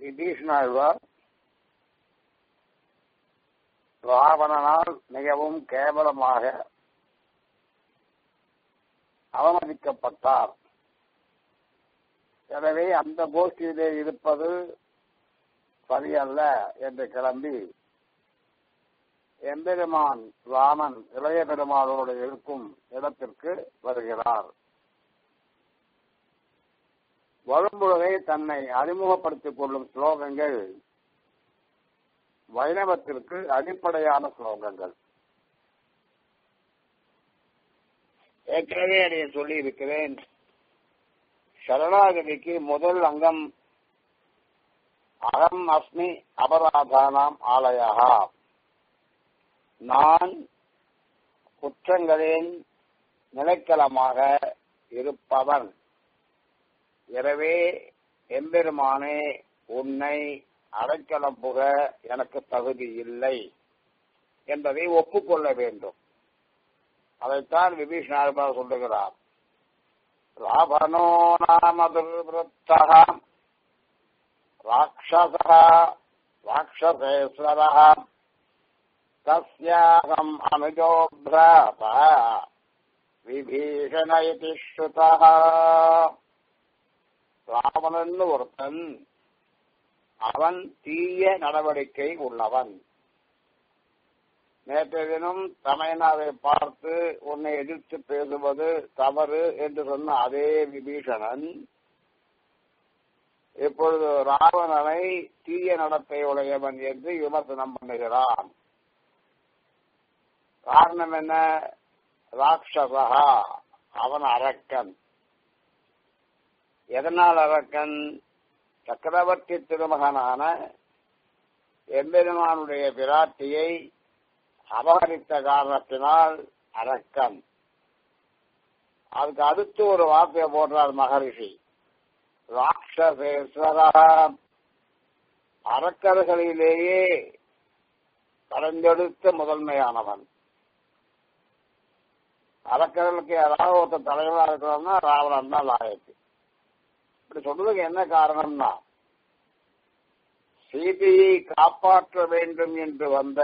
விபீஷ்ணாழ்வார் ராவணனால் மிகவும் கேவலமாக அவமதிக்கப்பட்டார் எனவே அந்த கோஷ்டியிலே இருப்பது சரியல்ல என்று கிளம்பி எம்பெருமான் ராமன் இளைய பெருமாளோடு இருக்கும் இடத்திற்கு வருகிறார் வரும்பொழுதே தன்னை அறிமுகப்படுத்திக் கொள்ளும் ஸ்லோகங்கள் வைணவத்திற்கு அடிப்படையான ஸ்லோகங்கள் ஏற்கனவே அதை சொல்லி இருக்கிறேன் சரணாகதிக்கு முதல் அங்கம் அகம் அஸ்மி அபராதானாம் ஆலயா நான் குற்றங்களின் நிலைக்களமாக இருப்பவன் எனவே எம்பெருமானே உன்னை அடைக்கலம் புக எனக்கு தகுதி இல்லை என்பதை ஒப்புக்கொள்ள வேண்டும் அதைத்தான் விபீஷணார்பா சொல்லுகிறார் ராவணோ நாம துர்வத்தா ராட்சச ராட்சசேஸ்வர தஸ்யாகம் அனுஜோ பிராத விபீஷண இதி ஸ்ருதா ராவணன் ஒருத்தன் அவன் தீய நடவடிக்கை உள்ளவன் நேற்றைய தினம் தமையனாவை பார்த்து உன்னை எதிர்த்து பேசுவது தவறு என்று சொன்ன அதே விபீஷணன் இப்பொழுது ராவணனை தீய நடத்தை உடையவன் என்று விமர்சனம் பண்ணுகிறான் காரணம் என்ன ராட்சசா அவன் அரக்கன் எதனால் அரக்கன் சக்கரவர்த்தி திருமகனான எம்பெருமானுடைய பிராட்டியை அபகரித்த காரணத்தினால் அரக்கன் அதுக்கு அடுத்து ஒரு வார்த்தையை போடுறார் மகரிஷி ராட்சசேஸ்வர அரக்கர்களிலேயே கலந்தெடுத்த முதன்மையானவன் அரக்கர்களுக்கு யாராவது ஒருத்தர் தலைவராக இருக்கிறோம்னா ராவணன் தான் லாயக்கு இப்படி சொல்றதுக்கு என்ன காரணம்னா சீதையை காப்பாற்ற வேண்டும் என்று வந்த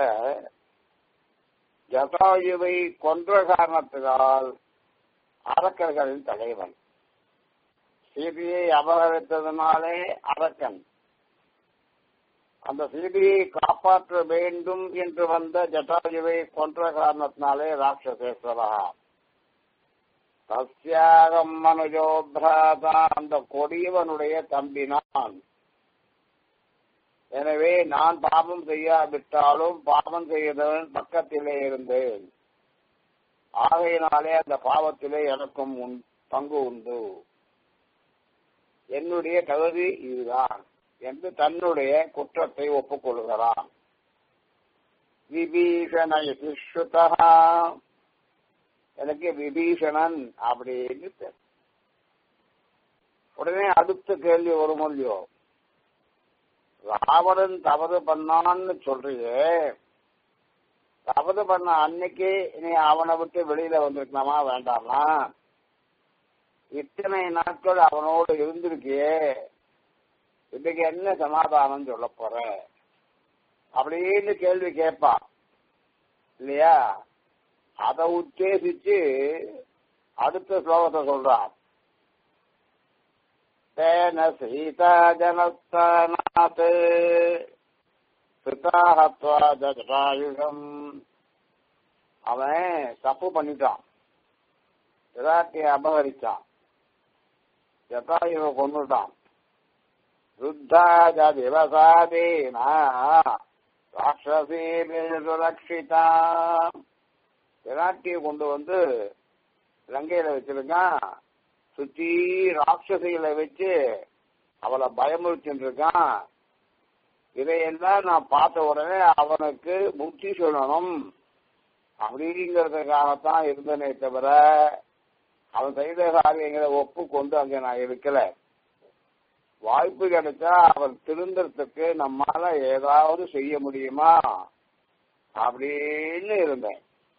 ஜதாயுவை கொன்ற காரணத்தினால் அரக்கர்களின் தலைவன் சீதையை அபகரித்ததுனாலே அரக்கன் அந்த சீதையை காப்பாற்ற வேண்டும் என்று வந்த ஜட்டாயுவை கொன்ற காரணத்தினாலே ராட்சசேஸ்வரா சசியாகம் மனுஜோ பிராதா அந்த கொடியவனுடைய தம்பி நான் எனவே நான் பாபம் செய்யாவிட்டாலும் பாவம் செய்தவன் பக்கத்திலே இருந்தேன் ஆகையினாலே அந்த பாவத்திலே எனக்கும் பங்கு உண்டு என்னுடைய தகுதி இதுதான் என்று தன்னுடைய குற்றத்தை ஒப்புக்கொள்கிறான் விபீஷண சுத்தா எனக்கு விபீஷணன் அப்படின்னு உடனே அடுத்த கேள்வி ஒரு மொழியோ ராவணன் தவறு பண்ணான்னு சொல்றியே தவறு பண்ண அன்னைக்கு நீ அவனை விட்டு வெளியில வந்திருக்கலாமா வேண்டாமா இத்தனை நாட்கள் அவனோடு இருந்திருக்கியே இன்னைக்கு என்ன சமாதானம் சொல்ல போற அப்படின்னு கேள்வி கேட்பான் இல்லையா அதை உத்தேசிச்சு அடுத்த ஸ்லோகத்தை சொல்றான் தேன சீதா ஜனஸ்தானாத் பிதாஹத்வா ஜடாயுகம் அவன் தப்பு பண்ணிட்டான் விராட்டியை அபகரிச்சான் ஜட்டாயுவை கொண்டுட்டான் ருத்தாஜ திவசாதீனா ராட்சசீ சுரக்ஷிதா விராட்டியை கொண்டு வந்து லங்கையில வச்சிருக்கான் சுத்தி ராட்சசிகளை வச்சு அவளை பயமுறுத்திட்டு இருக்கான் இதையெல்லாம் நான் பார்த்த உடனே அவனுக்கு புத்தி சொல்லணும் அப்படிங்கிறதுக்காகத்தான் இருந்தனே தவிர அவன் செய்த காரியங்களை ஒப்புக்கொண்டு அங்க நான் இருக்கல வாய்ப்பு கிடைச்சா அவன் திருந்தறதுக்கு நம்மால ஏதாவது செய்ய முடியுமா அப்படின்னு இருந்தேன்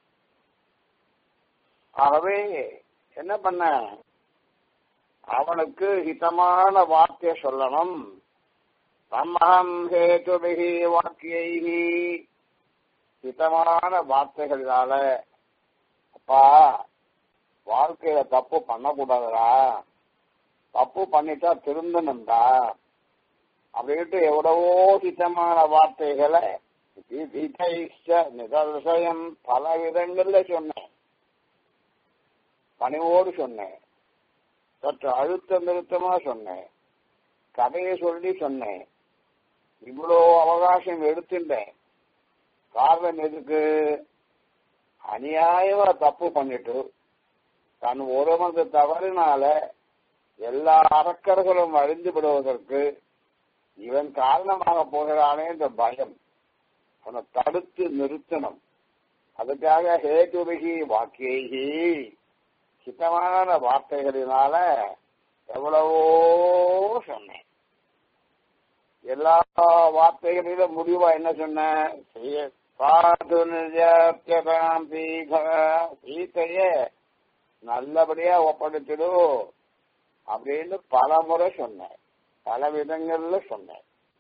ஆகவே என்ன பண்ண அவனுக்கு ஹிதமான வார்த்தையை சொல்லணும் சம்மகம் ஹேதுபிகி வாக்கியைகி ஹிதமான வார்த்தைகளால அப்பா வாழ்க்கையில தப்பு பண்ணக்கூடாதுடா தப்பு பண்ணிட்டா திருந்தணும்டா அப்படின்ட்டு எவ்வளவோ ஹிதமான வார்த்தைகளை நிதர்சயம் பல விதங்கள்ல சொன்னேன் பணிவோடு சொன்னேன் சற்று அழுத்த நிறுத்தமா சொன்னேன் கதையை சொல்லி சொன்னேன் இவ்வளோ அவகாசம் எடுத்துட்டேன் காரணம் எதுக்கு அநியாயமா தப்பு பண்ணிட்டு தன் ஒருவனது தவறினால எல்லா அரக்கர்களும் அழிந்து விடுவதற்கு இவன் காரணமாக போகிறானே இந்த பயம் அவனை தடுத்து நிறுத்தணும் அதுக்காக ஹேதுபிகி வாக்கியகி ஹிதமான வார்த்தைகளினால எவ்வளவோ சொன்னேன் எல்லா வார்த்தைகளிலும் முடிவா என்ன சொன்னேன் சீத்தைய நல்லபடியா ஒப்படைச்சிடு அப்படின்னு பல முறை சொன்னேன் பல விதங்கள்ல சொன்னேன்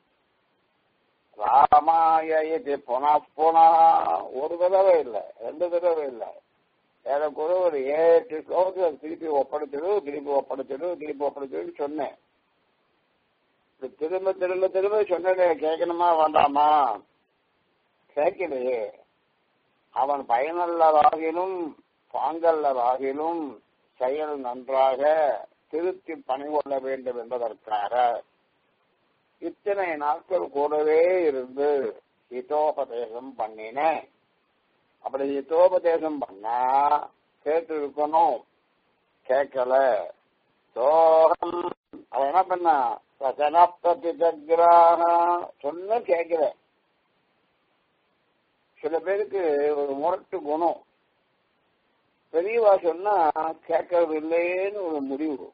ராமாய இது புனா புனா ஒரு தடவை இல்லை ரெண்டு தடவை இல்லை எனக்கு ஒரு ஒரு ஏழு ஸ்லோகத்தில் திருப்பி ஒப்படைச்சிடு திருப்பி ஒப்படைச்சிடு திருப்பி ஒப்படைச்சிடு சொன்னேன் திரும்ப திரும்ப திரும்ப சொன்னதே கேட்கணுமா வேண்டாமா கேட்கலையே அவன் பயனல்லதாகிலும் பாங்கல்லதாகிலும் செயல் நன்றாக திருத்தி பணி கொள்ள வேண்டும் என்பதற்காக இத்தனை நாட்கள் கூடவே இருந்து ஹிதோபதேசம் பண்ணினேன் அப்படி ஹிதோபதேசம் பண்ணா கேட்டு இருக்கணும் கேட்கல சோகம் அவன் என்ன பண்ணா சனப்பிரதிகிராக சொன்ன கேட்கல சில பேருக்கு ஒரு முரட்டு குணம் பெரியவா சொன்னா கேட்கறது இல்லைன்னு ஒரு முடிவு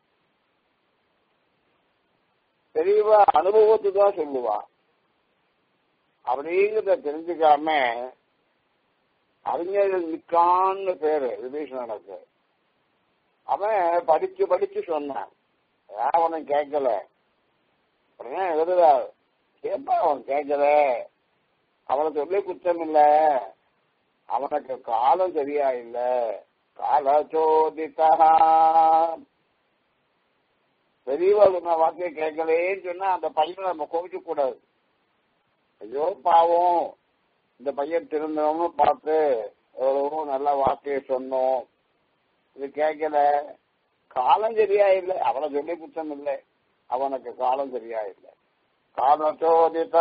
பெரியவா அனுபவத்துக்கு தான் சொல்லுவா அப்படிங்கிறத தெரிஞ்சுக்காம அறிஞர்கள் நிக்கான்னு பேரு விபீஷணனுக்கு அவன் படிச்சு படிச்சு சொன்னான் அவனும் கேட்கல உடனே எழுதுறா ஏப்பா அவன் கேட்கல அவனை சொல்லி குற்றம் இல்ல அவனுக்கு காலம் சரியா இல்ல காலச்சோதித்தா பெரியவா சொன்ன வார்த்தையை கேட்கலேன்னு சொன்னா அந்த பையனை நம்ம கோவிக்க கூடாது ஐயோ பாவம் இந்த பையன் திருந்தவன்னு பார்த்து எவ்வளவோ நல்ல வார்த்தையை சொன்னோம் இது கேட்கல காலம் சரியா இல்லை அவனை சொல்லி குற்றம் இல்லை அவனுக்கு காலம் சரியா இல்லை காலச்சோதித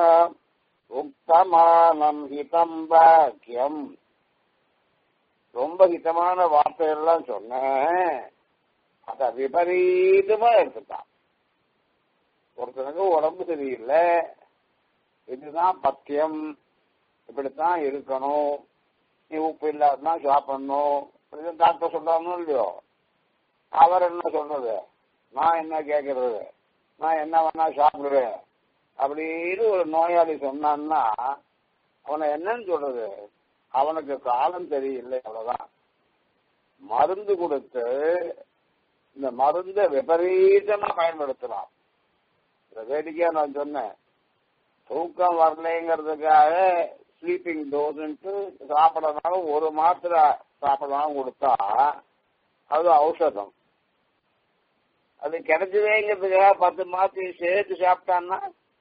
உக்தமானம் ஹிதம் வாக்கியம் ரொம்ப ஹிதமான வார்த்தையெல்லாம் சொன்னேன் அத விபரீதமா எடுத்துட்டான் ஒருத்தனுக்கு உடம்பு சரியில்லை இதுதான் பத்தியம் இப்படித்தான் இருக்கணும் நீ உப்பு இல்லாதான் சாப்பிடணும் இப்படிதான் டாக்டர் சொல்றாங்க இல்லையோ அவர் என்ன சொல்றது நான் என்ன கேட்கறது நான் என்ன வேணா சாப்பிடுவேன் அப்படின்னு ஒரு நோயாளி சொன்னான்னா அவனை என்னன்னு சொல்றது அவனுக்கு காலம் சரியில்லை அவ்வளவுதான் மருந்து கொடுத்து இந்த மருந்தை விபரீதமா பயன்படுத்தலாம் இந்த வேடிக்கையா நான் சொன்னேன் தூக்கம் வரலைங்கிறதுக்காக ஸ்லீப்பிங் டோஸ்ன்ட்டு சாப்பிடறதுனால ஒரு மாத்திரை சாப்பிடலாம் கொடுத்தா அது ஔஷதம் அது கிடைச்சதேங்கிறதுக்காக பத்து மாத்திரை சேர்த்து சாப்பிட்டான்னா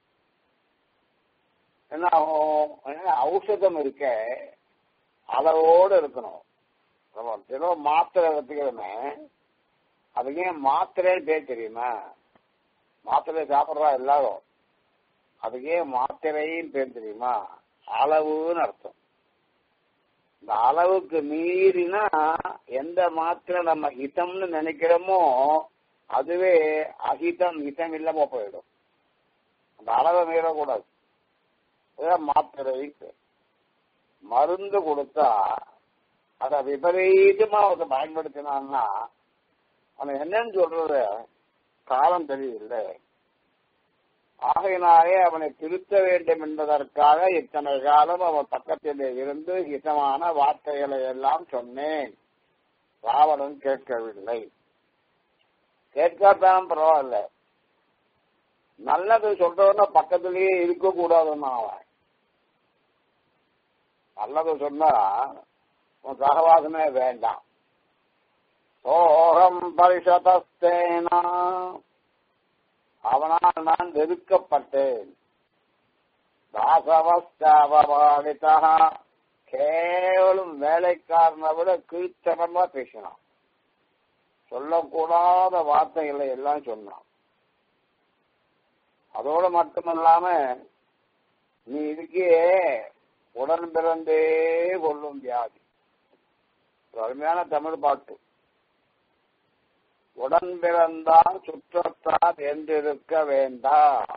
என்ன ஆகும் ஔஷதம் இருக்க அளவோடு இருக்கணும் தினம் மாத்திரை எடுத்துக்கிறோமே அதுக்கு ஏன் மாத்திரைன்னு பேர் தெரியுமா மாத்திரை சாப்பிட்றா எல்லாரும் அதுக்கு ஏன் மாத்திரைன்னு பேர் தெரியுமா அளவுன்னு அர்த்தம் இந்த அளவுக்கு மீறினா எந்த மாத்திரை நம்ம ஹிதம்னு நினைக்கிறோமோ அதுவே அஹிதம் ஹிதம் இல்லாம போயிடும் அந்த அளவை மீறக்கூடாது மாத்திரை மருந்து கொடுத்தா அத விபரீதமா அவனை பயன்படுத்தினான்னா அவன் என்னன்னு சொல்றது காலம் தெரியவில்லை ஆகையினாலே அவனை திருத்த வேண்டும் என்பதற்காக இத்தனை காலம் அவன் பக்கத்திலே இருந்து ஹிதமான வார்த்தைகளை எல்லாம் சொன்னேன் ராவணன் கேட்கவில்லை கேட்காதான் பரவாயில்ல நல்லது சொல்றவன பக்கத்திலேயே இருக்க கூடாதுன்னு அவன் நல்லது சொன்னா உன் சகவாசமே வேண்டாம் சோகம் பரிசதஸ்தேனா அவனால் நான் வெறுக்கப்பட்டேன் தாசவஸ்தாவபாலிதா கேவலம் வேலைக்காரனை விட கீழ்த்தனமா பேசினான் சொல்லக்கூடாத வார்த்தைகளை எல்லாம் சொன்னான் அதோட மட்டுமல்லாம நீ இதுக்கே உடன் பிறந்தே கொள்ளும் வியாதி ஒரு அருமையான தமிழ் பாட்டு உடன் பிறந்தால் சுற்றத்தார் என்றிருக்க வேண்டாம்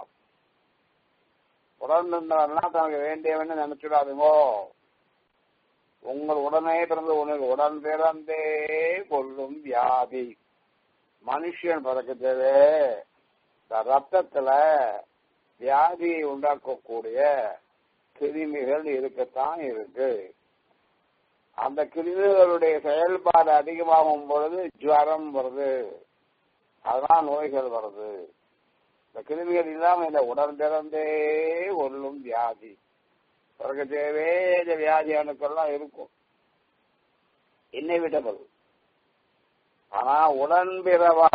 உடன் இருந்தவர்லாம் தனக்கு வேண்டியவன்னு நினைச்சிடாதுங்கோ உங்கள் உடனே பிறந்த உனக்கு உடன் பிறந்தே கொள்ளும் வியாதி மனுஷன் பிறக்கிறது இந்த ரத்தத்துல வியாதியை உண்டாக்கக்கூடிய கிருமிகள் இருக்கத்தான் இருக்கு அந்த கிருமிகளுடைய செயல்பாடு அதிகமாகும் பொழுது ஜுவரம் வருது அதெல்லாம் நோய்கள் வருது இந்த கிருமிகள் இல்லாம இந்த உடன் பிறந்தே கொள்ளும் வியாதி பிறகு இந்த வியாதி அணுக்கள்லாம் இருக்கும் இன்னெவிட்டபிள் ஆனா உடன்பிறவா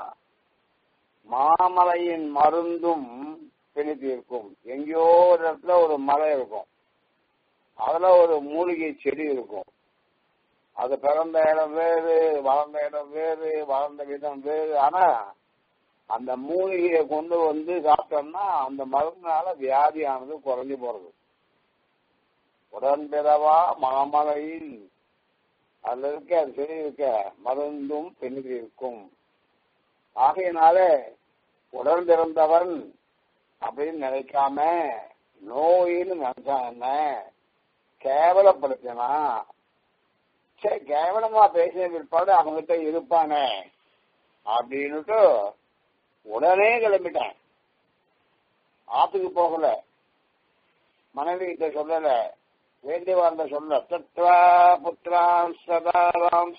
மாமலையின் மருந்தும் பிணித்திருக்கும் எங்கேயோ ஒரு இடத்துல ஒரு மலை இருக்கும் அதுல ஒரு மூலிகை செடி இருக்கும் அது பிறந்த இடம் வேறு வளர்ந்த இடம் வேறு வளர்ந்த விதம் வேறு ஆனா அந்த மூலிகையை கொண்டு வந்து சாப்பிட்டோம்னா அந்த மருந்துனால வியாதியானது குறைஞ்சு போறது உடன்பிறவா மாமலையில் அதுல இருக்க அது செடி இருக்க மருந்தும் பிணிதி இருக்கும் ஆகையினால உடன் பிறந்தவன் அப்படின்னு நினைக்காம நோயின்னு நினைச்சா என்ன கேவலப்படுத்தினா சரி கேவலமா பேசின பிற்பாடு அவங்ககிட்ட இருப்பானே அப்படின்னுட்டு உடனே கிளம்பிட்டேன் ஆத்துக்கு போகல மனைவி கிட்ட சொல்லல வேண்டி வாழ்ந்த சொல்ல தத்வா புத்திராம் சதாராம்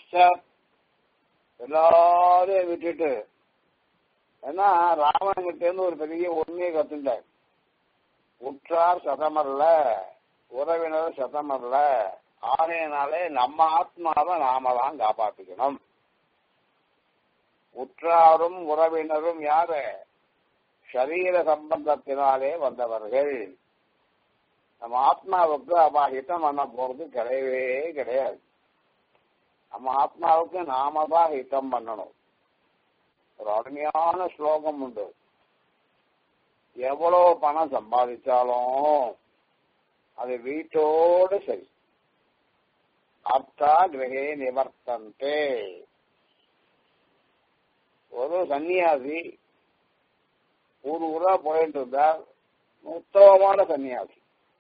எல்லாரையும் விட்டுட்டு ஏன்னா ராவணங்கிட்ட இருந்து ஒரு பெரிய உண்மையை கத்துட்டார் உற்றார் சதமல்ல உறவினர் சதமல்ல ஆகையினாலே நம்ம ஆத்மாவை நாம தான் காப்பாத்திக்கணும் உற்றாரும் உறவினரும் யாரு சரீர சம்பந்தத்தினாலே வந்தவர்கள் நம்ம ஆத்மாவுக்கு அபாகித்தம் பண்ண போறது கிடையவே கிடையாது நம்ம ஆத்மாவுக்கு நாம தான் ஹிதம் பண்ணணும் ஒரு அருமையான ஸ்லோகம் உண்டு எவ்வளவு பணம் சம்பாதிச்சாலும் அது வீட்டோடு சரி அப்தா கிரகே நிவர்த்தந்தே ஒரு சன்னியாசி ஊர் ஊரா போயிட்டு இருந்தார் உத்தமமான சன்னியாசி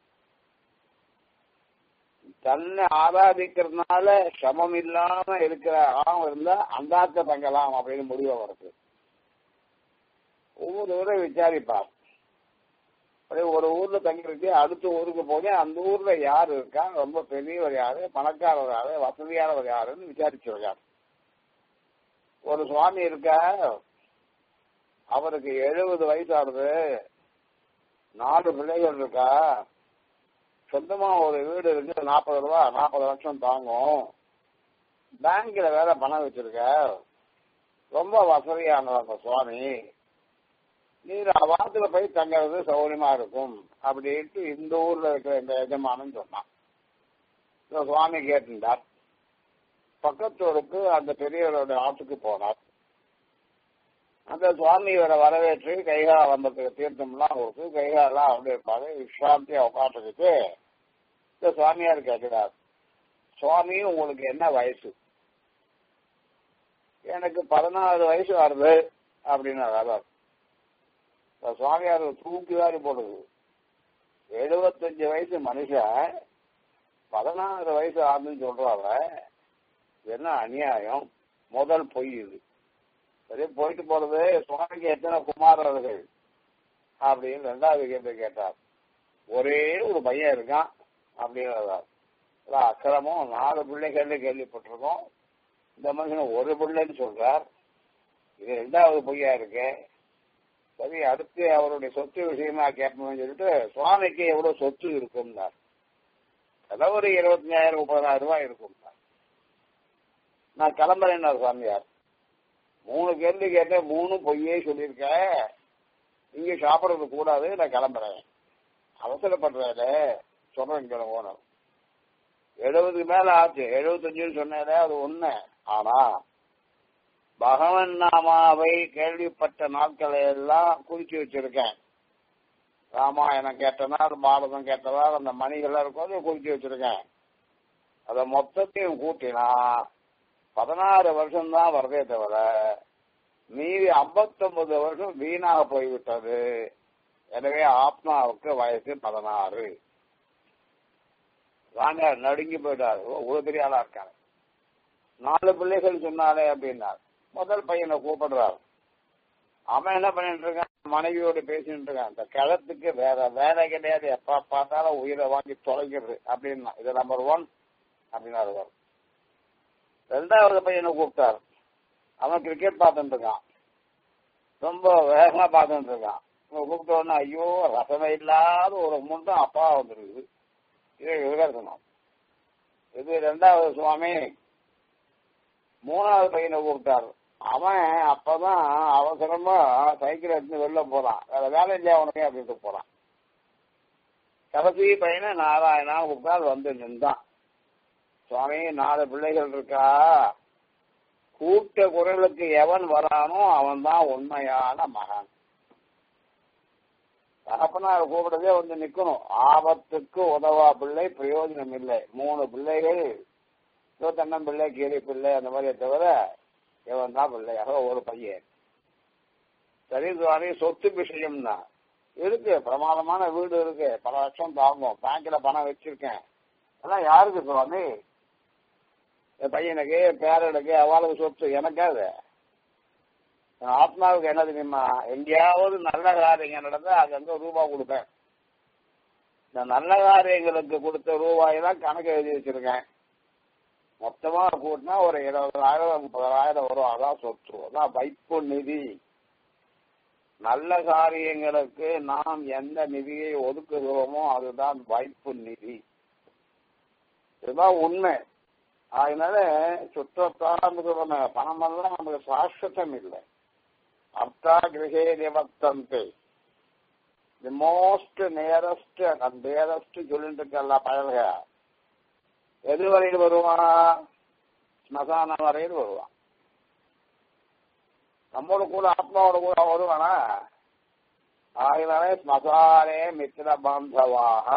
தன்னை ஆராதிக்கிறதுனால சமம் இல்லாம இருக்கிற ஆம் இருந்தா அந்தாக்க தங்கலாம் அப்படின்னு முடிவு வருது ஒவ்வொரு ஊரை விசாரிப்பார் அப்படியே ஒரு ஊர்ல தங்கிருக்கு அடுத்த ஊருக்கு போய் அந்த ஊர்ல யார் இருக்கா ரொம்ப பெரியவர் யாரு பணக்காரர் யாரு வசதியானவர் யாருன்னு விசாரிச்சிருக்கார் ஒரு சுவாமி இருக்கா அவருக்கு எழுபது வயசு ஆகுது நாலு பிள்ளைகள் இருக்கா சொந்தமா ஒரு வீடு இருக்கு நாற்பது ரூபா நாற்பது லட்சம் தாங்கும் பேங்க்ல வேற பணம் வச்சிருக்க ரொம்ப வசதியானவர் அந்த சுவாமி நீர் வாரத்துல போய் தங்கிறது சௌகரியமா இருக்கும் அப்படின்ட்டு இந்த ஊர்ல இருக்கிற இந்த எஜமானன் சொன்னான் இந்த சுவாமி கேட்டுட்டார் பக்கத்தூருக்கு அந்த பெரியவரோட ஆற்றுக்கு போனார் அந்த சுவாமியோட வரவேற்று கைகால வந்ததுக்கு தீர்த்தம்லாம் கொடுத்து கைகாலாம் அப்படி இருப்பாரு விஸ்ராந்தியா உட்காந்துக்கிட்டு இந்த சுவாமியார் கேட்கிறார் சுவாமி உங்களுக்கு என்ன வயசு எனக்கு பதினாறு வயசு வருது அப்படின்னு அதாவது சுவாமியார் தூக்கிவாரி போடுது எழுபத்தஞ்சு வயசு மனுஷன் பதினாறு வயசு ஆகுதுன்னு சொல்றாங்க என்ன அநியாயம் முதல் பொய் இது சரி போயிட்டு போறது சுவாமிக்கு எத்தனை குமாரர்கள் அப்படின்னு ரெண்டாவது கேள்வி கேட்டார் ஒரே ஒரு பையன் இருக்கான் அப்படின்றதார் அக்கிரமம் நாலு பிள்ளைகள்ல கேள்விப்பட்டிருக்கோம் இந்த மனுஷன் ஒரு பிள்ளைன்னு சொல்றார் இது ரெண்டாவது பொய்யா இருக்கு சரி அடுத்து அவருடைய சொத்து விஷயமா கேட்போம்னு சொல்லிட்டு சுவாமிக்கு எவ்வளவு சொத்து இருக்கும்னார் ஏதோ ஒரு இருபத்தஞ்சாயிரம் முப்பதாயிரம் ரூபாய் இருக்கும் நான் கிளம்புறேன்னார் சுவாமியார் மூணு கேள்வி கேட்டேன் மூணு பொய்யே சொல்லியிருக்கேன் இங்க சாப்பிடறது கூடாது நான் கிளம்புறேன் அவசரப்படுறாரு சொல்றேன் போனோம் எழுபதுக்கு மேல ஆச்சு எழுபத்தஞ்சுன்னு சொன்னேன் அது ஒண்ணு ஆனா பகவன் நாமாவை கேள்விப்பட்ட நாட்களை எல்லாம் குறிச்சு வச்சிருக்கேன் ராமாயணம் கேட்டனால் பாரதம் கேட்டதால் அந்த மணிகள்லாம் இருக்கும் அதை குறிச்சு வச்சிருக்கேன் அதை மொத்தத்தையும் கூட்டினா பதினாறு வருஷம் தான் வருதே தவிர மீதி ஐம்பத்தொன்பது வருஷம் வீணாக போய்விட்டது எனவே ஆத்மாவுக்கு வயசு பதினாறு வாங்க நடுங்கி போயிட்டாரு ஒரு பெரிய ஆளா இருக்காங்க நாலு பிள்ளைகள் சொன்னாலே அப்படின்னார் முதல் பையனை கூப்பிடுறாரு அவன் என்ன பண்ணிட்டு இருக்கான் மனைவியோடு பேசிட்டு இருக்கான் இந்த கிழத்துக்கு வேற வேலை கிடையாது எப்ப பார்த்தாலும் உயிரை வாங்கி தொலைக்கிறது அப்படின்னா இது நம்பர் ஒன் அப்படின்னாரு அவர் ரெண்டாவது பையனை கூப்பிட்டார் அவன் கிரிக்கெட் பார்த்துட்டு இருக்கான் ரொம்ப வேகமா பார்த்துட்டு இருக்கான் கூப்பிட்ட உடனே ஐயோ ரசமே இல்லாத ஒரு முண்டம் அப்பா வந்துருக்குது இதை விவகாரத்தணும் இது ரெண்டாவது சுவாமி மூணாவது பையனை கூப்பிட்டாரு அவன் அப்பதான் அவசரமா சைக்கிள் எடுத்து வெளில போறான் வேற வேலை இல்லையா உனக்கு அப்படின்ட்டு போறான் கடைசி பையனை நாராயணா கூப்பிட்டால் வந்து நின்றான் சுவாமி நாலு பிள்ளைகள் இருக்கா கூட்ட குரலுக்கு எவன் வரானோ அவன் தான் உண்மையான மகன் தகப்பனார் கூப்பிடதே வந்து நிக்கணும் ஆபத்துக்கு உதவா பிள்ளை பிரயோஜனம் இல்லை மூணு பிள்ளைகள் தன்னன் பிள்ளை கீரை பிள்ளை அந்த மாதிரியே தவிர இவன் தான் பிள்ளையாக ஒரு பையன் சரி சுவாமி சொத்து விஷயம்னா இருக்கு பிரமாதமான வீடு இருக்கு பல லட்சம் தாங்கும் பேங்க்ல பணம் வச்சிருக்கேன் அதெல்லாம் யாருக்கு சுவாமி என் பையனுக்கு பேரனுக்கு அவளுக்கு சொத்து எனக்காது ஆத்மாவுக்கு என்ன தெரியுமா எங்கேயாவது நல்ல காரியங்கள் நடந்தா அது வந்து ரூபா கொடுப்பேன் இந்த நல்ல காரியங்களுக்கு கொடுத்த ரூபாயெல்லாம் கணக்கு எழுதி வச்சிருக்கேன் மொத்தமா கூட்டினா ஒரு இருபதாயிரம் முப்பதாயிரம் வரும் அதான் சொத்து அதான் வைப்பு நிதி நல்ல காரியங்களுக்கு நாம் எந்த நிதியை ஒதுக்குகிறோமோ அதுதான் வைப்பு நிதி இதுதான் உண்மை அதனால சுற்றத்தான பணம் எல்லாம் நமக்கு சாஸ்வதம் இல்லை அர்த்தா கிரகே நிவர்த்தந்தே தி மோஸ்ட் நியரஸ்ட் அந்த நியரஸ்ட் சொல்லிட்டு இருக்கல பயல்க எது வரையில் வருவான் ஸ்மசானம் வரையில் வருவான் நம்மோட கூட ஆத்மாவோட கூட வருவானா ஆகினாலே ஸ்மசானே மித்திர பாந்தவாக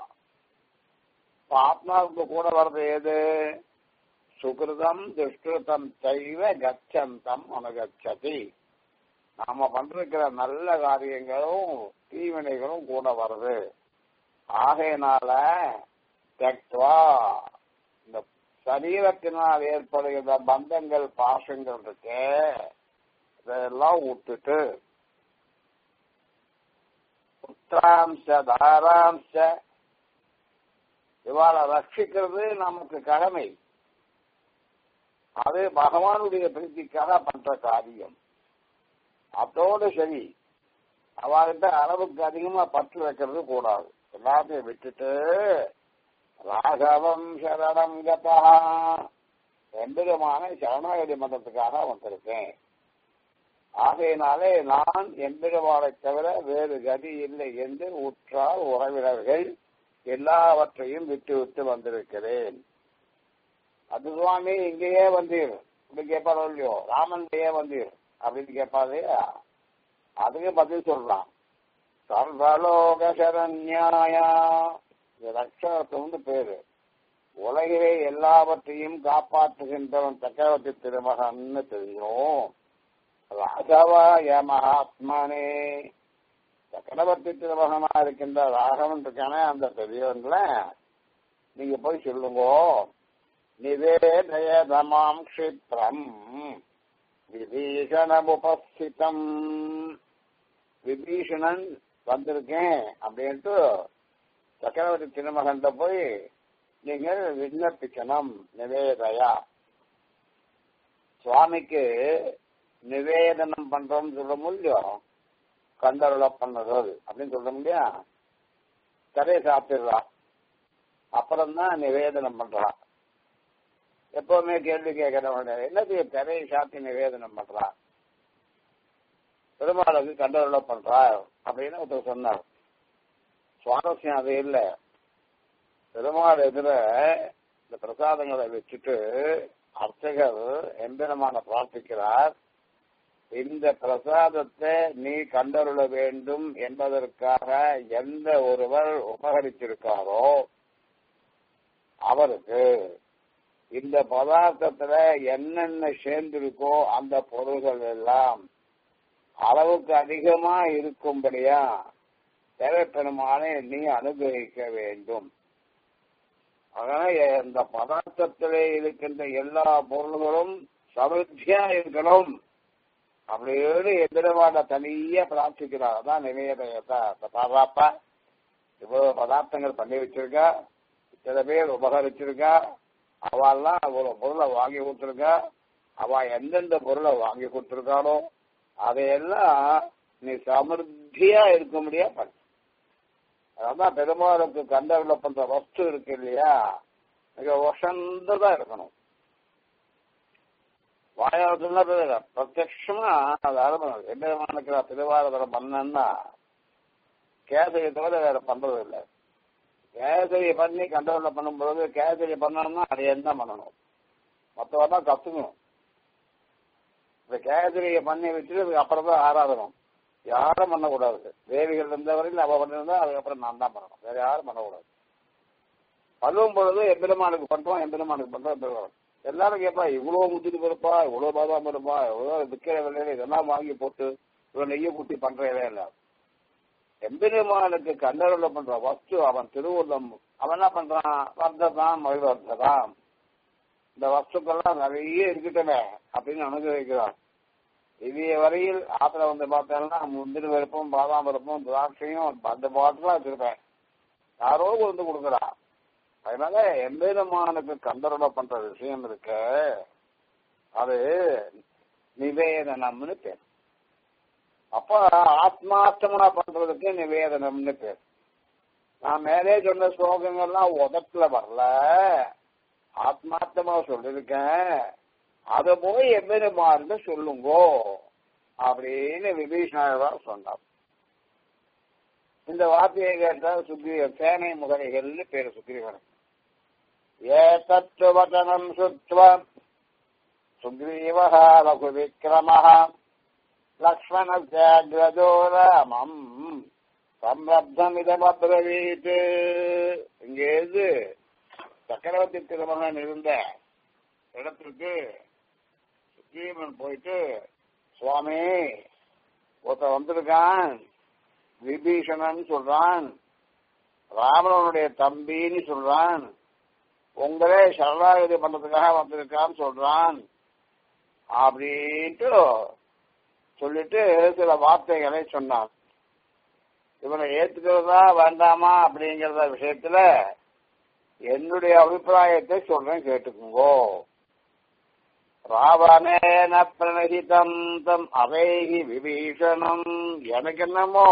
ஆத்மாவுக்கு கூட வர்றது எது சுகிருதம் துஷ்கிருதம் செய்வ கச்சந்தம் அனுகச்சதி நாம பண்றிருக்கிற நல்ல காரியங்களும் தீவினைகளும் கூட வருது ஆகையினால தெக்வா இந்த சரீரத்தினால் ஏற்படுகிற பந்தங்கள் பாசங்கள் இருக்கு இதெல்லாம் விட்டுட்டு புத்திராம்ச தாராம்ச இவாளை ரட்சிக்கிறது நமக்கு கடமை அது பகவானுடைய பிரீத்திக்காக பண்ற காரியம் அதோடு சரி அவகிட்ட அளவுக்கு அதிகமா பற்று வைக்கிறது கூடாது எல்லாத்தையும் விட்டுட்டு ராகவம் சரணம் கதா எம்பிதமான சரணாகதி மதத்துக்காக வந்திருக்கேன் ஆகையினாலே நான் எம்பிதமானை தவிர வேறு கதி இல்லை என்று உற்றார் உறவினர்கள் எல்லாவற்றையும் விட்டு விட்டு வந்திருக்கிறேன் அது சுவாமி இங்கேயே வந்தீர் இப்படி கேட்பாரோ இல்லையோ ராமன்லயே வந்தீர் அப்படின்னு கேட்பாரு அதுக்கு பதில் சொல்றான் சர்வலோக சரண்யாயா இது ரக்ஷகத்துவம்னு பேரு உலகிலே எல்லாவற்றையும் காப்பாற்றுகின்றவன் சக்கரவர்த்தி திருமகன்னு தெரியும் ராகவாய மகாத்மானே சக்கரவர்த்தி திருமகனா இருக்கின்ற ராகவன் இருக்கானே அந்த பெரியவன்ல நீங்க போய் சொல்லுங்க நிவேதயதமாம் க்ஷிப்ரம் விபீஷணமுபஸ்திதம் விபீஷணன் வந்திருக்கேன் அப்படின்ட்டு சக்கரவர்த்தி திருமகன்ல போய் நீங்கள் விண்ணப்பிக்கணும் நிவேதயா சுவாமிக்கு நிவேதனம் பண்றோம்னு சொல்ல முடியும் கண்டருள பண்ணது அப்படின்னு சொல்ல முடியா திரையை சாப்பிடுறா அப்புறம்தான் நிவேதனம் பண்றா எப்பவுமே கேள்வி கேட்கிறவங்க என்னது திரையை சாத்தி நிவேதனம் பண்றா பெருமாளுக்கு கண்டருள பண்றா அப்படின்னு ஒருத்தர் சொன்னார் சுவாரஸ்யம் அது இல்லை பெருமாள் எதிர இந்த பிரசாதங்களை வச்சுட்டு அர்ச்சகர் எம்பெருமான பிரார்த்திக்கிறார் இந்த பிரசாதத்தை நீ கண்டருள வேண்டும் என்பதற்காக எந்த ஒருவர் உபகரிச்சிருக்காரோ அவருக்கு இந்த பதார்த்தத்துல என்னென்ன சேர்ந்திருக்கோ அந்த பொருள்கள் எல்லாம் அளவுக்கு அதிகமா இருக்கும்படியா தேவைப்பெருமானே நீ அனுகிரகிக்க வேண்டும் அதனால இந்த பதார்த்தத்திலே இருக்கின்ற எல்லா பொருள்களும் சமர்த்தியா இருக்கணும் அப்படின்னு எதிரவாட தனியா பிரார்த்திக்கிறார் அதான் நிவேதயத்தை பாராப்பா இவ்வளவு பதார்த்தங்கள் பண்ணி வச்சிருக்கா சில பேர் உபகரிச்சிருக்கா அவெல்லாம் ஒரு பொருளை வாங்கி கொடுத்துருக்கா அவ எந்தெந்த பொருளை வாங்கி கொடுத்துருக்காளோ அதையெல்லாம் நீ சமிருத்தியா இருக்க முடியா பண்ண அதான் பெருமாளுக்கு கண்டவில பண்ற வஸ்து இருக்கு இல்லையா மிக வசந்ததா இருக்கணும் வாயால் சொன்னது பிரத்யமா அது அருமணம் எம்பெருமானுக்கு நான் திருவாரூரம் பண்ணேன்னா கேசரி தவிர வேற பண்றது இல்லை கேசரி பண்ணி கண்டவில பண்ணும்போது கேசரி பண்ணணும்னா அதை என்ன பண்ணணும் மற்றவெல்லாம் கத்துக்கணும் இந்த கேசரியை பண்ணி வச்சுட்டு அதுக்கு அப்புறம் தான் ஆராதனம் யாரும் பண்ணக்கூடாது தேவிகள் இருந்த வரையில் அவ பண்ணிருந்தா அதுக்கப்புறம் நான் தான் பண்ணணும் வேற யாரும் பண்ணக்கூடாது பல்லும் பொழுது எம்பெருமானுக்கு பண்றோம் எம்பெருமானுக்கு பண்றோம் எம்பெருமான் எல்லாரும் கேட்பா இவ்வளவு முத்திட்டு இருப்பா இவ்வளவு பாதாம் இருப்பா இவ்வளவு விற்கிற விலையில இதெல்லாம் வாங்கி போட்டு இவ்வளவு நெய்ய குட்டி பண்ற இல்ல எம்பெருமானுக்கு கண்டருள பண்ற வஸ்து அவன் திருவுள்ளம் அவன் என்ன பண்றான் வர்த்ததான் மகிழ்வர்த்ததான் இந்த வஸ்துக்கள்லாம் நிறைய இருக்கட்டுமே அப்படின்னு அனுகிரகிக்கிறான் இதைய வரையில் ஆத்துல வந்து பார்த்தேன்னா முந்திரி பருப்பும் பாதாம் பருப்பும் திராட்சையும் அந்த பாட்டுலாம் வச்சிருப்பேன் யாரோ வந்து கொடுக்குறா அதனால எம்பெருமானுக்கு கந்தருட பண்ற விஷயம் இருக்க அது நிவேதனம்னு பேர் அப்ப ஆத்மார்த்தமனா பண்றதுக்கு நிவேதனம்னு பேர் நான் மேலே சொன்ன ஸ்லோகங்கள்லாம் உதட்டுல வரல ஆத்மார்த்தமா சொல்லிருக்கேன் அத போய் எம்பெருமான்னு சொல்லுங்கோ அப்படின்னு விபீஷணர் சொன்னார் இந்த வார்த்தையை கேட்டால் சுக்ரீவ சேனை முதலைகள்னு பேரு சுக்ரீவன் ஏதத்துவதனம் சுத்வ சுக்ரீவः ரகுவிக்ரமः லக்ஷ்மணஸ்யாக்ரஜோ ராமம் சம்ரப்தமிதமப்ரவீத் இங்கேருந்து சக்கரவர்த்தி திருமகன் இருந்த இடத்திற்கு சுக்ரீவன் போயிட்டு சுவாமி ஒருத்தன் வந்திருக்கான் விபீஷணன் சொல்றான் ராவணனுடைய தம்பின்னு சொல்றான் உங்களே சரணாகதி பண்றதுக்காக வந்திருக்கான்னு சொல்றான் அப்படின்ட்டு சொல்லிட்டு சில வார்த்தைகளை சொன்னான் இவனை ஏத்துக்கிறதா வேண்டாமா அப்படிங்கிறத விஷயத்துல என்னுடைய அபிப்பிராயத்தை சொல்றேன் கேட்டுக்குங்கோ ராவணேன பிரணகிதம் தம் அவைகி விபீஷணம் எனக்கு என்னமோ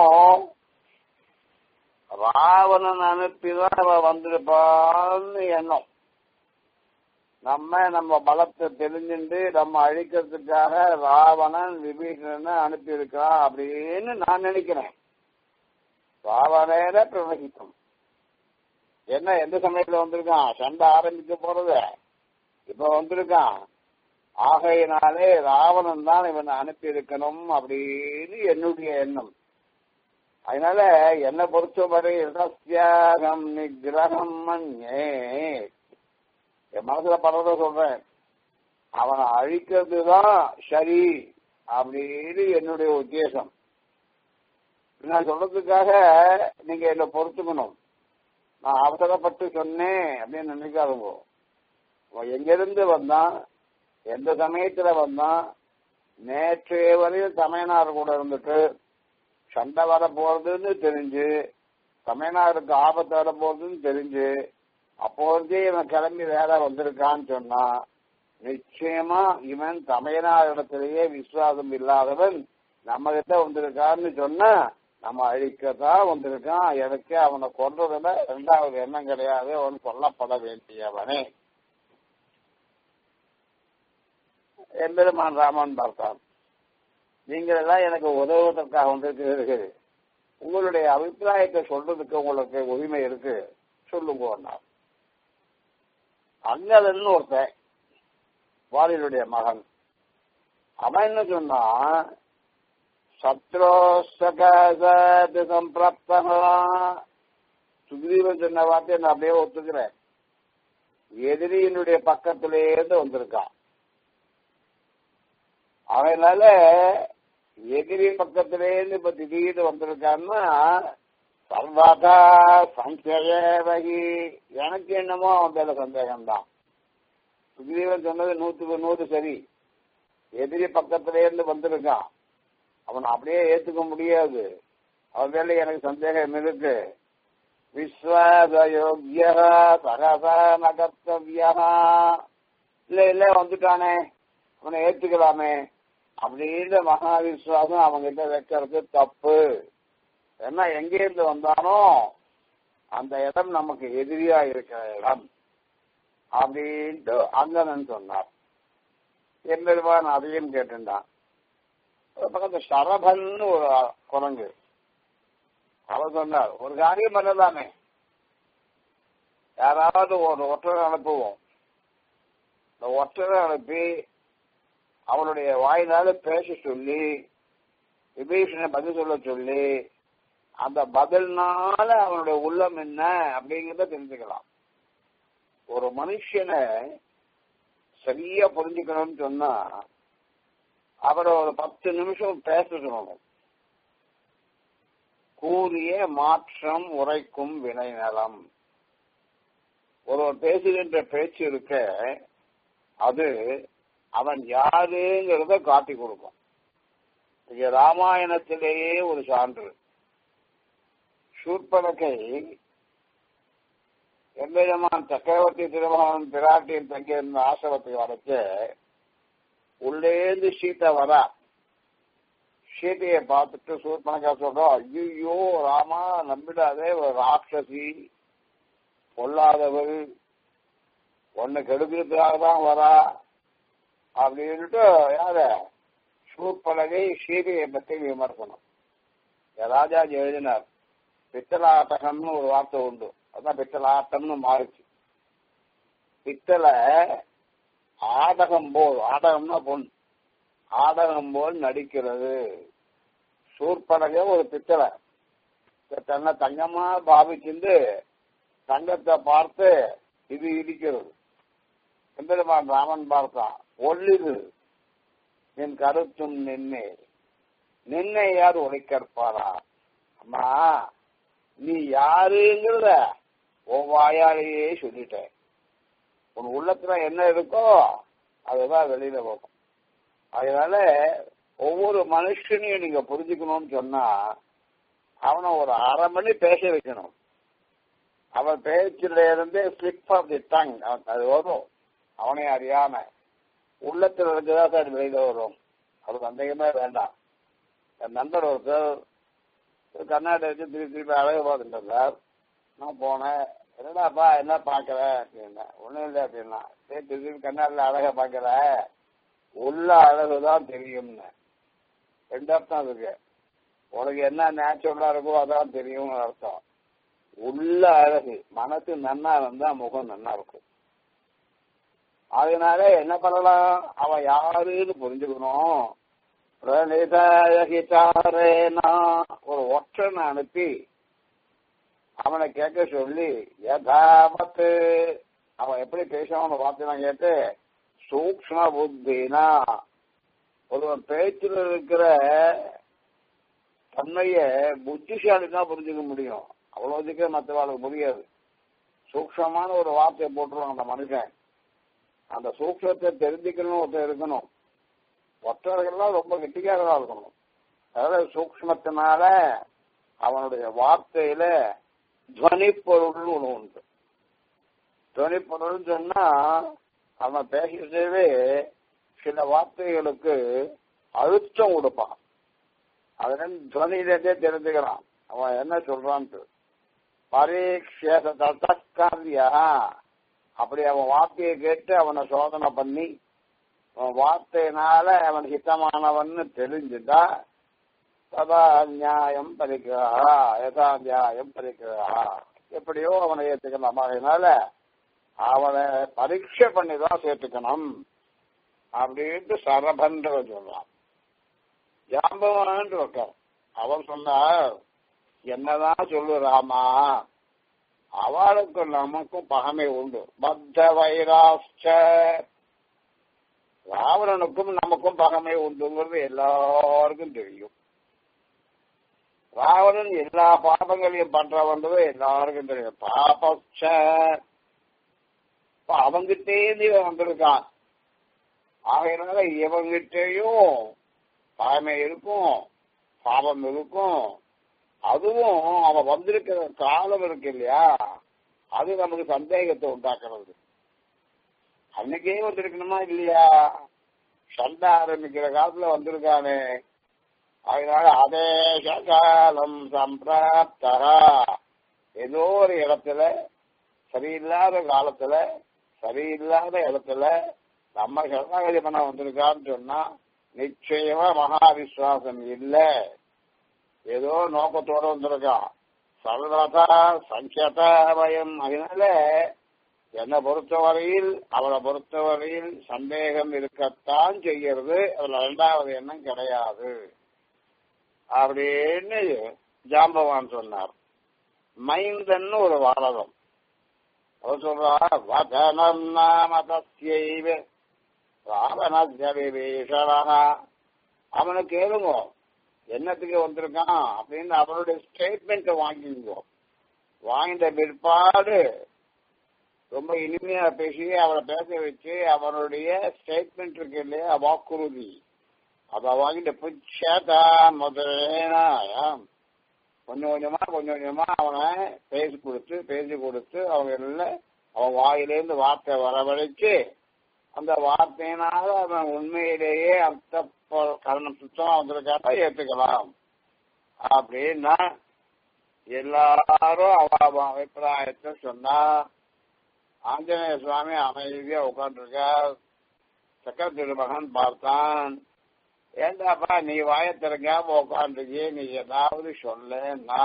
ராவணன் அனுப்பிதான் அவ வந்திருப்பான்னு எண்ணம் நம்ம நம்ம பலத்தை தெரிஞ்சுட்டு நம்ம அழிக்கிறதுக்காக ராவணன் விபீஷணனை அனுப்பியிருக்கான் அப்படின்னு நான் நினைக்கிறேன் ராவணேன பிரணகிதம் என்ன எந்த சமயத்துல வந்திருக்கான் சண்டை ஆரம்பிக்க போறது இப்ப வந்திருக்கான் ஆகையினாலே ராவணன் தான் இவனை அனுப்பி இருக்கணும் அப்படின்னு என்னுடைய எண்ணம் அதனால என்னை பொறுத்தவரை ரஸ்யாகம் நிகிரகம் மண்ணே என் மனசுல படுறத சொல்றேன் அவனை அழிக்கிறது தான் சரி அப்படின்னு என்னுடைய உத்தேசம் நான் சொல்றதுக்காக நீங்க என்ன பொறுத்துக்கணும் நான் அவசரப்பட்டு சொன்னேன் அப்படின்னு நினைக்காதுங்க எங்கிருந்து வந்தான் எந்த சமயத்துல வந்தான் நேற்றைய வரையும் தமையனார் கூட இருந்துட்டு சண்டை வர போறதுன்னு தெரிஞ்சு தமையனாருக்கு ஆபத்து வர போறதுன்னு தெரிஞ்சு அப்போதே இவன் கிளம்பி வேற வந்திருக்கான்னு சொன்னா நிச்சயமா இவன் தமையனார் இடத்திலேயே விசுவாசம் இல்லாதவன் நம்ம கிட்ட வந்திருக்கான்னு சொன்னா நம்ம அழிக்கத்தான் வந்திருக்கான் எனக்கு அவனை கொன்றதுல ரெண்டாவது எண்ணம் கிடையாது அவன் கொல்லப்பட வேண்டியவனே எம்பெருமான் ராமன் பார்த்தான் நீங்கள் எல்லாம் எனக்கு உதவுவதற்காக வந்திருக்கிறீர்கள் உங்களுடைய அபிப்பிராயத்தை சொல்றதுக்கு உங்களுக்கு உரிமை இருக்கு சொல்லுங்க அங்கதன் ஒருத்தன் வாலியுடைய மகன் அவன் என்ன சொன்னான் சத்ரோசகாது சம்பிராப்தா சுக்ரீவன் சொன்ன வார்த்தையை நான் அப்படியே ஒத்துக்கிறேன் எதிரியினுடைய பக்கத்திலேருந்து வந்திருக்கான் அதனால எதிரி பக்கத்திலேருந்து இப்ப திடீர்னு வந்திருக்கான்னா சர்வதா சம்சயவகி எனக்கு என்னமோ அவன் பேர சந்தேகம்தான் சுக்ரீவன் சொன்னது நூத்துக்கு நூறு சரி எதிரி பக்கத்திலே இருந்து வந்திருக்கான் அவன் அப்படியே ஏத்துக்க முடியாது அவன் மேல எனக்கு சந்தேகம் இருக்கு விஸ்வாசயோக்கிய சகசா நகர்த்தவியா இல்ல இல்ல வந்துட்டானே அவனை ஏத்துக்கலாமே அப்படின்ற மகா விசுவாசம் அவங்கிட்ட வைக்கிறது தப்பு ஏன்னா எங்கிருந்து வந்தானோ அந்த இடம் நமக்கு எதிரியா இருக்கிற இடம் அப்படின்ட்டு அங்கனன் சொன்னார் எம்பெருமான் அதையும் கேட்டுட்டான் பக்கத்து சரபன் ஒரு குரங்கு அவர் சொன்னார் ஒரு காரியம் பண்ணலாமே யாராவது ஒரு ஒற்றரை அனுப்புவோம் இந்த ஒற்றரை அனுப்பி அவனுடைய வாயினால பேச சொல்லி விபீஷனை பதில் சொல்ல சொல்லி அந்த பதில்னால அவனுடைய உள்ளம் என்ன அப்படிங்கிறத தெரிஞ்சுக்கலாம் ஒரு மனுஷனை சரியா புரிஞ்சுக்கணும்னு சொன்னா அவரை ஒரு பத்து நிமிஷம் பேச சொல்லணும் கூறிய மாற்றம் உரைக்கும் வினை நலம் ஒருவர் பேசுகின்ற பேச்சு இருக்க அது அவன் யாருங்கிறத காட்டி கொடுக்கும் இங்க ராமாயணத்திலேயே ஒரு சான்று சூர்பனக்கை எம்பெருமான் சக்கரவர்த்தி திருமகன் பிராட்டியின் தங்கியிருந்த ஆசிரமத்துக்கு வரைச்சு உள்ளேந்து சீத்தை வரா சீதையை பார்த்துட்டு சூர்பனக்கா சொல்றோம் ஐயோ ராமா நம்பிடாதே ஒரு ராட்சசி பொல்லாதவள் ஒன்னு கெடுக்கிறதுக்காக தான் வரா அப்படின்ட்டு யார சூர்பலகை சீதையை பற்றி விமர்சனம் ராஜாஜி எழுதினார் பித்தலாட்டகம்னு ஒரு வார்த்தை உண்டு அதான் பித்தலாட்டம்னு மாறுச்சு பித்தளை ஆடகம் போல் ஆடகம்னா பொன் ஆடகம் போல் நடிக்கிறது சூர்பலகை ஒரு பித்தளை தன்னை தங்கமா பாவிச்சிருந்து தங்கத்தை பார்த்து இது இடிக்கிறது எம்பெருமான் ராமன் பார்த்தான் ஒல்லிது என் கருத்தும் நின்னே நின்னை யார் உடைக்கற்பாரா அம்மா நீ யாருங்கிறத உன் வாயாலேயே சொல்லிட்டேன் உன் உள்ளத்துல என்ன இருக்கோ அதுதான் வெளியில போகும் அதனால ஒவ்வொரு மனுஷனையும் நீங்க புரிஞ்சுக்கணும்னு சொன்னா அவனை ஒரு அரை மணி பேச வைக்கணும் அவன் பேச்சில இருந்தே ஸ்லிப் ஆஃப் தி டங் அது வரும் அவனை அறியாம உள்ளத்துல இருந்துதான் சார் வெளியில வரும் அது சந்தேகமே வேண்டாம் என் நண்பர் ஒருத்தர் கண்ணாடி வச்சு திருப்பி திருப்பி அழகு பார்த்துட்டு சார் நான் போனேன் என்னடாப்பா என்ன பாக்குற அப்படின்னா ஒண்ணும் இல்லை அப்படின்னா சரி திருப்பி கண்ணாடியில் அழக பாக்குற உள்ள அழகுதான் தெரியும்னு ரெண்டு அர்த்தம் இருக்கு உனக்கு என்ன நேச்சுரலா இருக்கோ அதான் தெரியும்னு அர்த்தம் உள்ள அழகு மனசு நன்னா இருந்தா முகம் நன்னா இருக்கும் அதனால என்ன பண்ணலாம் அவன் யாருன்னு புரிஞ்சுக்கணும் பிரணிதயகிதாரேனா ஒரு ஒற்றனை அனுப்பி அவனை கேட்க சொல்லி யதாமத்து அவன் எப்படி பேசுவான்னு பார்த்து நான் கேட்டு சூக்ம புத்தினா ஒருவன் பேச்சில் இருக்கிற தன்மைய புத்திசாலி தான் புரிஞ்சுக்க முடியும் அவ்வளவு சீக்கிரம் மற்றவாளுக்கு முடியாது சூக்ஷமான ஒரு வார்த்தையை போட்டுருவான் அந்த மனுஷன் அந்த சூக்ஷத்தை தெரிஞ்சுக்கணும் ஒருத்தர் இருக்கணும் ஒற்றர்கள்லாம் ரொம்ப கெட்டிக்காரதா இருக்கணும் அதாவது சூக்மத்தினால அவனுடைய வார்த்தையில துவனி பொருள் ஒண்ணு உண்டு துவனி பொருள் சொன்னா அவன் பேசுறதே சில வார்த்தைகளுக்கு அழுத்தம் கொடுப்பான் அதன் துவனியிலே தெரிஞ்சுக்கிறான் அவன் என்ன சொல்றான்ட்டு பரீட்சேத தத்தக்காரியா அப்படி அவன் வார்த்தையை கேட்டு அவனை சோதனை பண்ணி அவன் வார்த்தையினால அவன் ஹிதமானவன்னு தெரிஞ்சுட்டா ததா நியாயம் பறிக்கிறா யதா நியாயம் பறிக்கிறா எப்படியோ அவனை ஏத்துக்கலாம் அதனால அவனை பரீட்சை பண்ணி தான் சேர்த்துக்கணும் அப்படின்ட்டு சரபன்ற சொல்றான் ஜாம்பவான் இருக்கார் அவன் சொன்னார் என்னதான் சொல்லு ராமா அவளுக்கும் நமக்கும் பகமை உண்டு பத்த வைராஷ்ட ராவணனுக்கும் நமக்கும் பகமை உண்டுங்கிறது எல்லாருக்கும் தெரியும் ராவணன் எல்லா பாபங்களையும் பண்றவன்றது எல்லாருக்கும் தெரியும் பாபச்ச அவங்கிட்டேந்து இவன் வந்திருக்கான் ஆகையினால இவங்கிட்டேயும் பகமை இருக்கும் பாபம் இருக்கும் அதுவும் அவன் வந்திருக்கிற காலம் இருக்கு இல்லையா அது நமக்கு சந்தேகத்தை உண்டாக்குறது அன்னைக்கே வந்திருக்கணுமா இல்லையா சண்டை ஆரம்பிக்கிற காலத்துல வந்திருக்கானே அதனால அதேஷ காலம் சம்பிராப்தரா ஏதோ ஒரு இடத்துல சரியில்லாத காலத்துல சரியில்லாத இடத்துல நம்ம சரணாகதி பண்ண வந்திருக்கான்னு சொன்னா நிச்சயமா மகா விசுவாசம் இல்லை ஏதோ நோக்கத்தோட வந்திருக்கான் சர்வதா சங்கியதா பயம் அதனால என்னை பொறுத்தவரையில் அவளை பொறுத்தவரையில் சந்தேகம் இருக்கத்தான் செய்யறது அதுல ரெண்டாவது எண்ணம் கிடையாது அப்படின்னு ஜாம்பவான் சொன்னார் மைந்தன்னு ஒரு வாழகம் அவர் சொல்றா வதனம் நாம தஸ்யைவ ராவணஸ்ய விபீஷணா அவனை கேளுங்க என்னத்துக்கு வந்திருக்கான் அப்படின்னு அவனுடைய ஸ்டேட்மெண்ட் வாங்கிங்க வாங்கிட்ட பிற்பாடு ரொம்ப இனிமையா பேசி அவளை பேச வச்சு அவனுடைய ஸ்டேட்மெண்ட் இருக்கு இல்லையா வாக்குறுதி அத வாங்கிட்டு பிச்சதா முதலேனாயம் கொஞ்சம் கொஞ்சமா கொஞ்சம் கொஞ்சமா அவனை பேசி கொடுத்து பேசி கொடுத்து அவங்க எல்லாம் அவன் வாயிலேருந்து வார்த்தை வரவழைச்சு அந்த வார்த்தையினால அவன் உண்மையிலேயே அர்த்த கரணம் சுத்தமா வந்திருக்காட்டா ஏத்துக்கலாம் அப்படின்னா எல்லாரும் அவ அபிப்பிராயத்தை சொன்னா ஆஞ்சநேய சுவாமி அமைதியா உட்காந்துருக்கார் சக்கர திருமகன் பார்த்தான் ஏண்டாப்பா நீ வாய திறக்காம உட்காந்துருக்கிய நீ ஏதாவது சொல்லுன்னா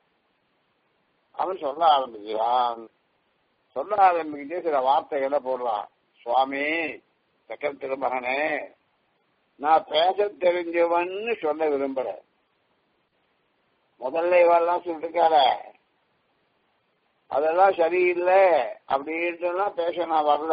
அவன் சொல்ல ஆரம்பிக்கிறான் சொல்ல ஆரம்பிக்கிட்டே சில வார்த்தைகளை போடுறான் சுவாமி சக்கர திருமகனே நான் பேச தெரிஞ்சவன்னு சொல்ல விரும்புறேன் முதல்ல இவெல்லாம் சொல்லிருக்கார அதெல்லாம் சரியில்லை அப்படின்ட்டு பேச நான் வரல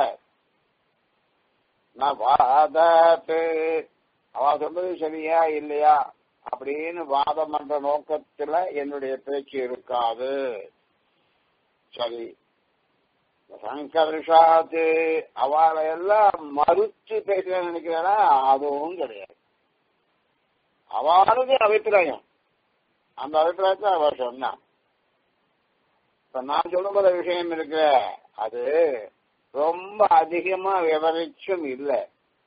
நான் வாதாத்து அவ சொல்றது சரியா இல்லையா அப்படின்னு வாதம் பண்ற நோக்கத்துல என்னுடைய பேச்சு இருக்காது சரி சங்கர்ஷாத்து அவளை எல்லாம் மறுத்து பேச நினைக்கிறா அதுவும் கிடையாது அவளுக்கு அபிப்பிராயம் அந்த அபிப்பிராயத்தை அவ சொன்னான் இப்ப நான் சொல்லும்போது விஷயம் இருக்கு அது ரொம்ப அதிகமா விவரிச்சும் இல்லை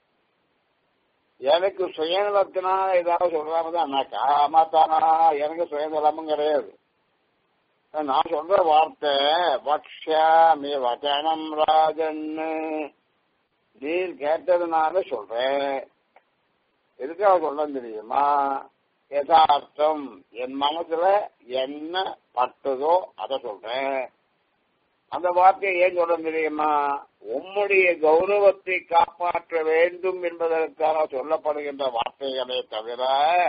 எனக்கு சுயநலத்தினால ஏதாவது சொல்றாமதான் நான் காமத்தானா எனக்கு சுயநலமும் கிடையாது நான் சொல்ற வார்த்தை பக்ஷாமி வச்சனம் ராஜன்னு நீர் கேட்டதுனால சொல்றேன் எதுக்காக சொல்ல தெரியுமா யதார்த்தம் என் மனசுல என்ன பட்டதோ அதை சொல்றேன் அந்த வார்த்தையை ஏன் சொல்ல தெரியுமா உம்முடைய கௌரவத்தை காப்பாற்ற வேண்டும் என்பதற்காக சொல்லப்படுகின்ற வார்த்தைகளே தவிர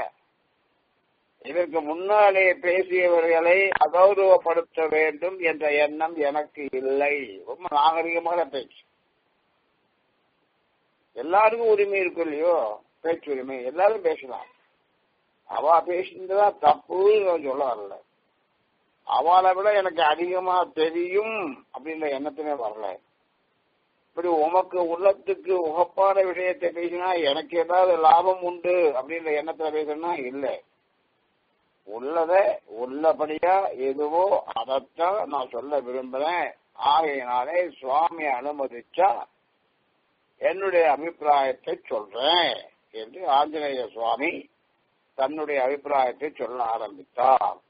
இதற்கு முன்னாலே பேசியவர்களை அகௌரவப்படுத்த வேண்டும் என்ற எண்ணம் எனக்கு இல்லை ரொம்ப நாகரிகமான பேச்சு எல்லாருக்கும் உரிமை இருக்கும் இல்லையோ பேச்சு உரிமை எல்லாரும் பேசலாம் அவ பேசினதா தப்பு சொல்ல வரல அவளை விட எனக்கு அதிகமா தெரியும் அப்படின்ற எண்ணத்தினே வரல இப்படி உமக்கு உள்ளத்துக்கு உகப்பான விஷயத்தை பேசினா எனக்கு ஏதாவது லாபம் உண்டு அப்படின்ற எண்ணத்துல பேசணும்னா இல்லை உள்ளத உள்ளபடியா எதுவோ அதைத்தான் நான் சொல்ல விரும்புறேன் ஆகையினாலே சுவாமி அனுமதிச்சா என்னுடைய அபிப்பிராயத்தை சொல்றேன் என்று ஆஞ்சநேய சுவாமி தன்னுடைய அபிப்பிராயத்தை சொல்ல ஆரம்பித்தார்